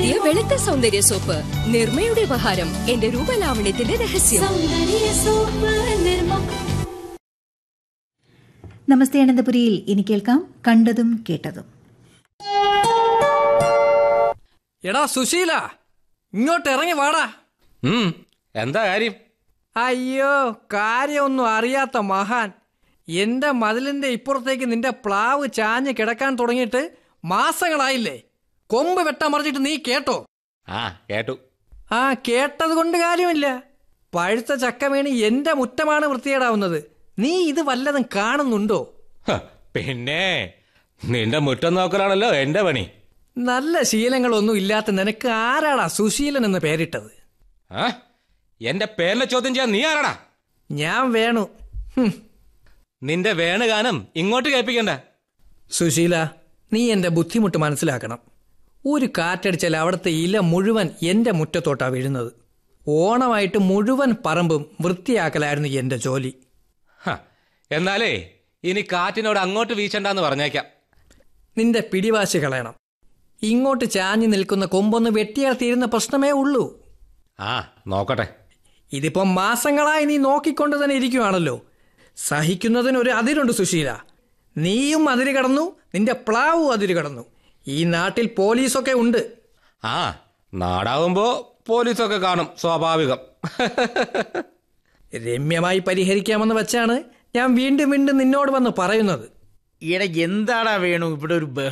പുതിയ വെളുത്ത സൗന്ദര്യ സോപ്പ് നിർമ്മയുടെ ഉപഹാരം എന്റെ രൂപലാവണ്യത്തിന്റെ രഹസ്യം സൗന്ദര്യ സോപ്പ് നിർമ്മ നമസ്തേ അനന്തപുരിയിൽ ഇനി കേൾക്കാം കണ്ടതും കേട്ടതും എടാ സുശീല ഇങ്ങോട്ട് ഇറങ്ങി വാടാ ഉം, എന്താ കാര്യം അയ്യോ കാര്യമൊന്നും അറിയാത്ത മഹാൻ എന്റെ മതിലിന്റെ ഇപ്പുറത്തേക്ക് നിന്റെ പ്ലാവ് ചാഞ്ഞ് കിടക്കാൻ തുടങ്ങിയിട്ട് മാസങ്ങളായില്ലേ കൊമ്പ് വെട്ടമറിച്ചിട്ട് നീ കേട്ടോ ആ കേട്ടു ആ കേട്ടത് കൊണ്ട് കാര്യമില്ല പഴുത്ത ചക്ക വീണ് എന്റെ മുറ്റമാണ് വൃത്തികേടാവുന്നത് നീ ഇത് വല്ലതും കാണുന്നുണ്ടോ ഹ, പിന്നെ നിന്റെ മുറ്റം നോക്കലാണല്ലോ എന്റെ പണി നല്ല ശീലങ്ങളൊന്നും ഇല്ലാത്ത നിനക്ക് ആരാടാ സുശീലൻ എന്ന് പേരിട്ടത് ആ എന്റെ പേരിനെ ചോദ്യം ചെയ്യാൻ നീ ആരാടാ ഞാൻ വേണു ഹും. നിന്റെ വേണുഗാനം ഇങ്ങോട്ട് കേൾപ്പിക്കണ്ട സുശീല നീ എന്റെ ബുദ്ധിമുട്ട് മനസ്സിലാക്കണം ഒരു കാറ്റടിച്ചാൽ അവിടുത്തെ ഇല മുഴുവൻ എന്റെ മുറ്റത്തോട്ടാ വീഴുന്നത് ഓണമായിട്ട് മുഴുവൻ പറമ്പും വൃത്തിയാക്കലായിരുന്നു എന്റെ ജോലി ഹ, എന്നാലേ ഇനി കാറ്റിനോട് അങ്ങോട്ട് വീശണ്ടെന്ന് പറഞ്ഞേക്കാം നിന്റെ പിടിവാശി കളയണം ഇങ്ങോട്ട് ചാഞ്ഞു നിൽക്കുന്ന കൊമ്പൊന്ന് വെട്ടിയാൽ തീരുന്ന പ്രശ്നമേ ഉള്ളൂ ആ നോക്കട്ടെ ഇതിപ്പം മാസങ്ങളായി നീ നോക്കിക്കൊണ്ട് തന്നെ ഇരിക്കുവാണല്ലോ സഹിക്കുന്നതിന് ഒരു അതിരുണ്ട് സുശീല നീയും അതിര് കടന്നു നിന്റെ പ്ലാവും അതിര് കടന്നു ഈ നാട്ടിൽ പോലീസൊക്കെ ഉണ്ട് ആ നാടാവുമ്പോ പോലീസൊക്കെ കാണും സ്വാഭാവികം രമ്യമായി പരിഹരിക്കാമെന്ന് വെച്ചാണ് ഞാൻ വീണ്ടും വീണ്ടും നിന്നോട് വന്ന് പറയുന്നത് ഈടെ എന്താടാ വേണു ഇവിടെ ഒരു ബഹളം